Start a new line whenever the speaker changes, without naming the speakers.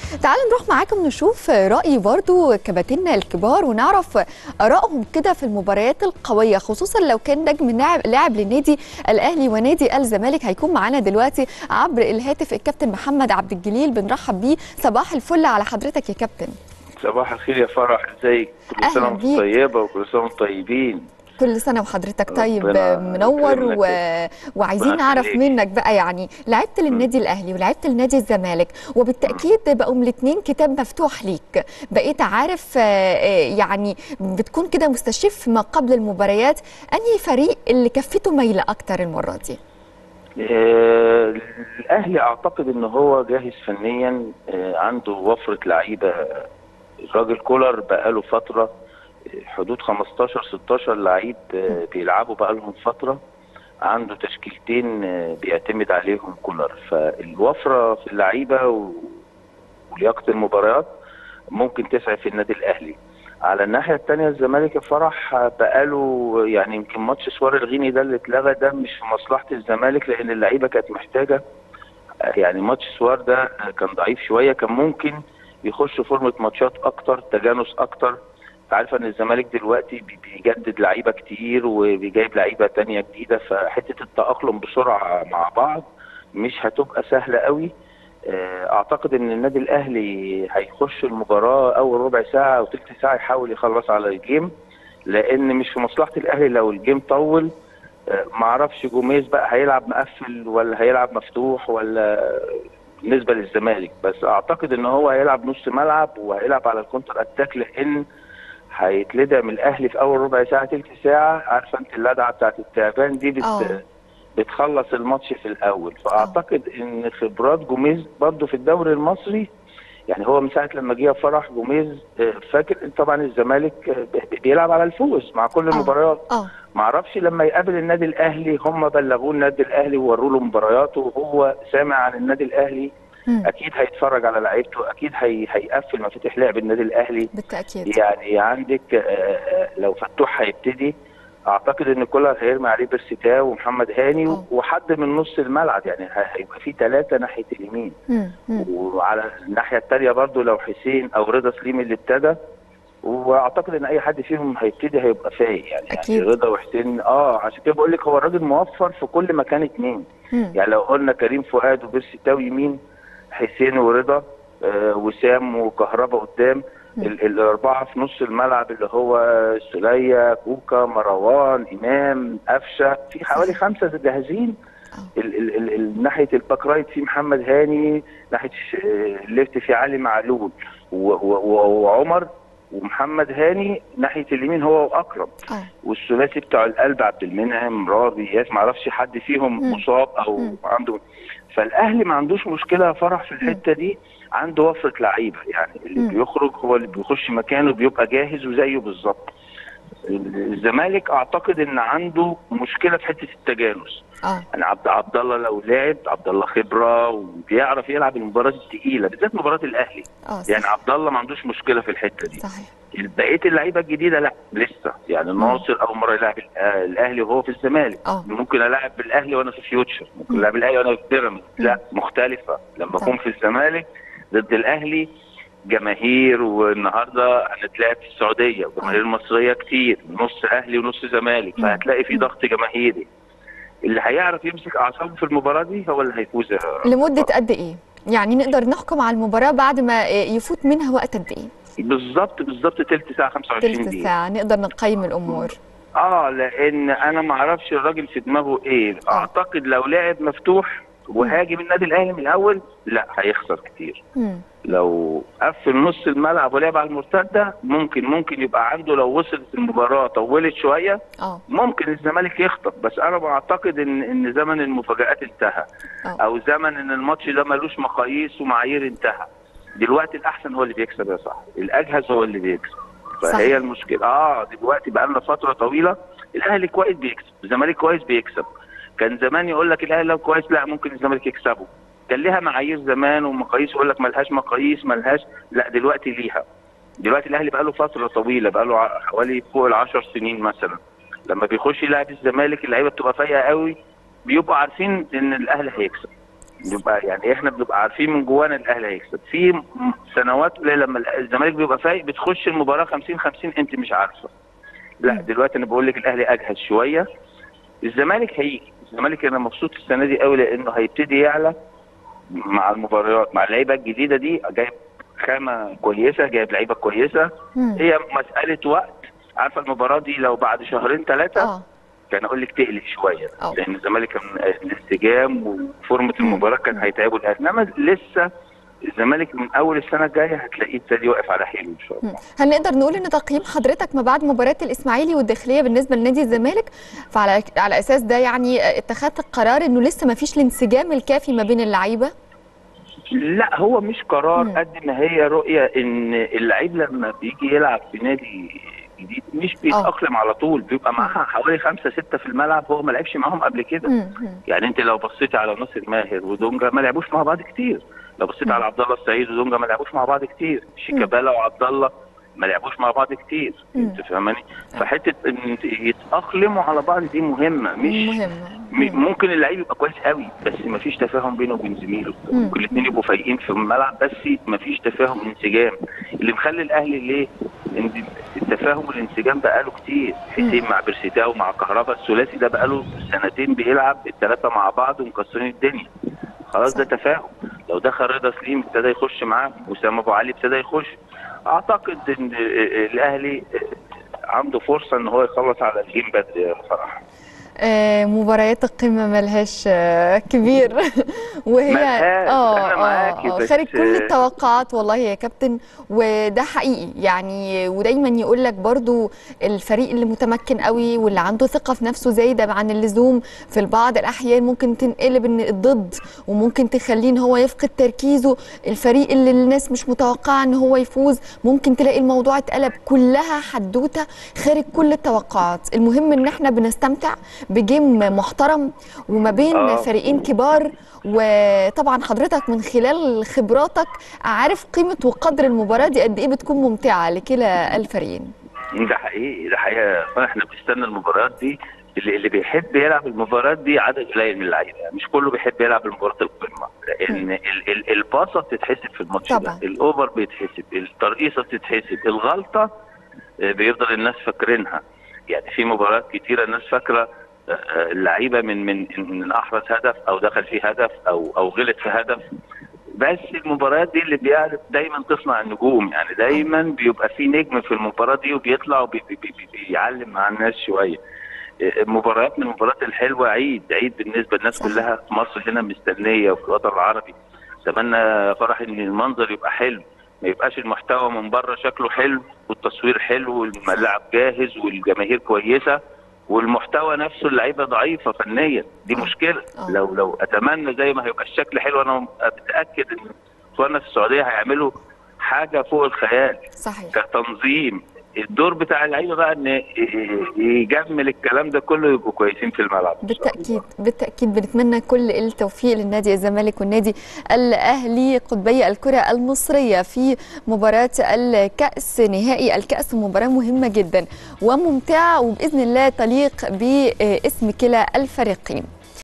تعالوا نروح معاكم نشوف رأي برضو كباتننا الكبار ونعرف آرائهم كده في المباريات القوية خصوصا لو كان نجم لاعب لاعب للنادي الأهلي ونادي الزمالك هيكون معانا دلوقتي عبر الهاتف الكابتن محمد عبد الجليل بنرحب بيه صباح الفل على حضرتك يا كابتن
صباح الخير يا فرح ازيك كل
أهلا
سنه وانتم
بيك.
طيبه وكل سنه وانتم طيبين
كل سنة وحضرتك طيب
ربنا
منور
يكرمك
و...
يا
وعايزين
ربنا
نعرف
يخليك.
منك بقى يعني لعبت للنادي الأهلي ولعبت لنادي الزمالك وبالتأكيد بقوا الاثنين كتاب مفتوح ليك بقيت عارف آه، آه، يعني بتكون كده مستشف ما قبل المباريات أنهي فريق اللي كفته ميلة أكتر المرة دي
آه، الاهلي اعتقد ان هو جاهز فنيا آه، عنده وفره لعيبه الراجل كولر بقاله فتره آه، حدود 15 16 لعيب آه، بيلعبوا بقالهم فتره عنده تشكيلتين آه، بيعتمد عليهم كولر فالوفره في اللعيبه و- ولياقه المباريات ممكن تسعى في النادي الاهلي على الناحيه الثانيه الزمالك الفرح بقاله يعني يمكن ماتش سوار الغيني ده اللي اتلغى ده مش في مصلحه الزمالك لان اللعيبه كانت محتاجه يعني ماتش سوار ده كان ضعيف شويه كان ممكن يخش فورمه ماتشات اكتر تجانس اكتر انت عارفه ان الزمالك دلوقتي بي- بيجدد لعيبه كتير وبيجايب لعيبه تانية جديده فحته التاقلم بسرعه مع بعض مش هتبقى سهله قوي آه، اعتقد ان النادي الاهلي هيخش المباراه اول ربع ساعه او تلت ساعه يحاول يخلص على الجيم لان مش في مصلحه الاهلي لو الجيم طول آه، معرفش جوميز بقى هيلعب مقفل ولا هيلعب مفتوح ولا بالنسبه للزمالك بس اعتقد ان هو هيلعب نص ملعب وهيلعب على الكونتر اتاك لان هيتلدع من الاهلي في اول ربع ساعه تلت ساعه عارفه انت اللدعه بتاعت التعبان دي بت...
آه.
بتخلص الماتش في الاول فاعتقد ان خبرات جوميز برضو في الدوري المصري يعني هو من ساعه لما جه فرح جوميز آه، فاكر طبعا الزمالك آه، بيلعب على الفوز مع كل
آه.
المباريات
اه
معرفش لما يقابل النادي الاهلي هم بلغوه النادي الاهلي ووروا له مبارياته وهو سامع عن النادي الاهلي
مم.
اكيد هيتفرج على لعيبته اكيد هي هيقفل مفاتيح لعب النادي الاهلي
بالتأكيد
يعني عندك آه، آه، لو فتوح هيبتدي اعتقد ان كولر هيرمي عليه بيرسيتاو ومحمد هاني
آه.
وحد من نص الملعب يعني ه- هيبقى في ثلاثه ناحيه اليمين
مم. مم.
وعلى الناحيه الثانيه برضو لو حسين او رضا سليم اللي ابتدى واعتقد ان اي حد فيهم هيبتدي هيبقى فايق يعني,
أكيد.
يعني رضا وحسين اه عشان كده بقول لك هو الراجل موفر في كل مكان اتنين
مم.
يعني لو قلنا كريم فؤاد وبيرسي تاو يمين حسين ورضا آه وسام وكهربا قدام
مم.
ال- الاربعه في نص الملعب اللي هو سلية كوكا مروان امام قفشه في حوالي خمسه جاهزين
آه.
ال- ال- ال- ال- ناحيه الباك رايت في محمد هاني ناحيه الش- الليفت في علي معلول و- و- و- وعمر ومحمد هاني ناحيه اليمين هو واكرم
اه
والثلاثي بتاع القلب عبد المنعم راضي ياس ما اعرفش حد فيهم
مم.
مصاب او
مم.
عنده فالاهلي ما عندوش مشكله فرح في الحته دي عنده وفره لعيبه يعني اللي
مم.
بيخرج هو اللي بيخش مكانه بيبقى جاهز وزيه بالظبط الزمالك اعتقد ان عنده مشكله في حته التجانس
اه
يعني عبد عبد الله لو لعب عبد الله خبره وبيعرف يلعب المباريات الثقيله بالذات مباراه الاهلي
اه
يعني
صح.
عبد الله ما عندوش مشكله في الحته دي
صحيح
بقيه اللعيبه الجديده لا لسه يعني ناصر اول مره يلعب الأ- الاهلي وهو في الزمالك
اه
ممكن العب بالاهلي وانا في فيوتشر ممكن العب الاهلي وانا في بيراميدز لا مختلفه لما
طبعا.
اكون في الزمالك ضد الاهلي جماهير والنهارده هنتلاعب في السعوديه والجماهير المصريه كتير نص اهلي ونص زمالك
مم.
فهتلاقي في ضغط جماهيري اللي هيعرف يمسك اعصابه في المباراه دي هو اللي هيفوز يا
لمدة قد ايه؟ يعني نقدر نحكم على المباراة بعد ما يفوت منها وقت قد ايه؟
بالظبط بالظبط تلت ساعه 25
تلت
دقيقه
ساعة نقدر نقيم الأمور
اه لان انا ما اعرفش الراجل في دماغه ايه
آه.
اعتقد لو لعب مفتوح وهاجم النادي الاهلي من الاول لا هيخسر كتير
مم.
لو قفل نص الملعب ولعب على المرتده ممكن ممكن يبقى عنده لو وصلت المباراه طولت شويه
اه
ممكن الزمالك يخطف بس انا بعتقد ان ان زمن المفاجات انتهى
اه
او زمن ان الماتش ده ملوش مقاييس ومعايير انتهى دلوقتي الاحسن هو اللي بيكسب يا صاحبي الاجهز هو اللي بيكسب
صحيح.
فهي المشكله اه دلوقتي بقى لنا فتره طويله الاهلي كويس بيكسب الزمالك كويس بيكسب كان زمان يقول لك الاهلي لو كويس لا ممكن الزمالك يكسبه كان ليها معايير زمان ومقاييس يقول لك ملهاش مقاييس ملهاش لا دلوقتي ليها دلوقتي الاهلي بقى له فتره طويله بقى له حوالي فوق ال 10 سنين مثلا لما بيخش يلعب الزمالك اللعيبه بتبقى فايقه قوي بيبقوا عارفين ان الاهلي هيكسب بيبقى يعني احنا بنبقى عارفين من جوانا الاهلي هيكسب في م- سنوات قليلة لما الزمالك بيبقى فايق بتخش المباراه 50 50 انت مش عارفه لا
مم.
دلوقتي انا بقول لك الاهلي اجهز شويه الزمالك هيجي الزمالك انا مبسوط السنه دي قوي لانه هيبتدي يعلى مع المباريات مع اللعيبه الجديده دي جايب خامه كويسه جايب لعيبه كويسه
مم.
هي مساله وقت عارفه المباراه دي لو بعد شهرين ثلاثه
اه
كان اقول لك تقلق شويه
أه.
لان الزمالك كان الانسجام وفورمه
مم.
المباراه كان هيتعبوا الاهلي انما لسه الزمالك من اول السنه الجايه هتلاقيه ابتدي واقف على حيله ان شاء الله
مم. هل نقدر نقول ان تقييم حضرتك ما بعد مباراه الاسماعيلي والداخليه بالنسبه لنادي الزمالك فعلى على اساس ده يعني اتخذت القرار انه لسه ما فيش الانسجام الكافي ما بين اللعيبه
لا هو مش قرار
مم.
قد ما هي رؤيه ان اللعيب لما بيجي يلعب في نادي جديد مش بيتاقلم على طول بيبقى معاها حوالي خمسه سته في الملعب هو ما لعبش معاهم قبل كده
مم. مم.
يعني انت لو بصيتي على ناصر ماهر ودونجا ما لعبوش مع بعض كتير لو بصيت
مم.
على عبد الله السعيد ودونجا ما لعبوش مع بعض كتير شيكابالا وعبد الله ما لعبوش مع بعض كتير
مم.
انت فاهماني فحته ان يتاقلموا على بعض دي مهمه مش
مهم
م- ممكن اللعيب يبقى كويس قوي بس مفيش تفاهم بينه وبين زميله
مم.
ممكن الاثنين يبقوا فايقين في الملعب بس مفيش تفاهم انسجام اللي مخلي الاهلي ليه ان التفاهم والانسجام بقاله كتير حسين مع بيرسيتاو مع كهربا الثلاثي ده بقاله سنتين بيلعب الثلاثه مع بعض ومكسرين الدنيا خلاص ده تفاهم لو دخل رضا سليم ابتدى يخش معاه وسام ابو علي ابتدى يخش اعتقد ان الاهلي عنده فرصه ان هو يخلص على الجيم بدري يا فرح
آه، مباريات القمة ملهاش آه، كبير وهي
ملهاش، أنا معاكي،
آه،
بس-
خارج كل التوقعات والله يا كابتن وده حقيقي يعني ودايما يقول لك برضو الفريق اللي متمكن قوي واللي عنده ثقة في نفسه زايدة عن اللزوم في البعض الأحيان ممكن تنقلب ان الضد وممكن تخليه ان هو يفقد تركيزه الفريق اللي الناس مش متوقعة ان هو يفوز ممكن تلاقي الموضوع اتقلب كلها حدوتة خارج كل التوقعات المهم ان احنا بنستمتع بجيم محترم وما بين
آه.
فريقين كبار وطبعا حضرتك من خلال خبراتك عارف قيمة وقدر المباراة دي قد ايه بتكون ممتعة لكلا الفريقين
ده حقيقي ده حقيقه احنا بنستنى المباريات دي اللي, اللي بيحب يلعب المباريات دي عدد قليل من اللعيبه يعني مش كله بيحب يلعب المباراه القمه لان ال- ال- الباصه بتتحسب في الماتش
طبعا.
ده الاوفر بيتحسب الترقيصه بتتحسب الغلطه آه، بيفضل الناس فاكرينها يعني في مباريات كتيره الناس فاكره آه، آه، اللعيبه من من من احرز هدف او دخل فيه هدف او او غلط في هدف بس المباريات دي اللي بيعرف دايما تصنع النجوم يعني دايما بيبقى في نجم في المباراه دي وبيطلع وبيعلم مع الناس شويه مباريات من المباريات الحلوه عيد عيد بالنسبه للناس
صح.
كلها في مصر هنا مستنيه وفي الوطن العربي اتمنى يا فرح ان المنظر يبقى حلو ما يبقاش المحتوى من بره شكله حلو والتصوير حلو والملعب جاهز والجماهير كويسه والمحتوى نفسه اللعيبه ضعيفه فنيا دي
آه.
مشكله
آه.
لو لو اتمنى زي ما هيبقى الشكل حلو انا متاكد ان اخواننا في السعوديه هيعملوا حاجه فوق الخيال
صحيح
كتنظيم الدور بتاع اللعيبه بقى ان يجمل الكلام ده كله يبقوا كويسين في الملعب إن شاء الله.
بالتأكيد بالتأكيد بنتمنى كل التوفيق للنادي الزمالك والنادي الأهلي قطبي الكرة المصرية في مباراة الكأس نهائي الكأس مباراة مهمة جدا وممتعة وبإذن الله تليق باسم كلا الفريقين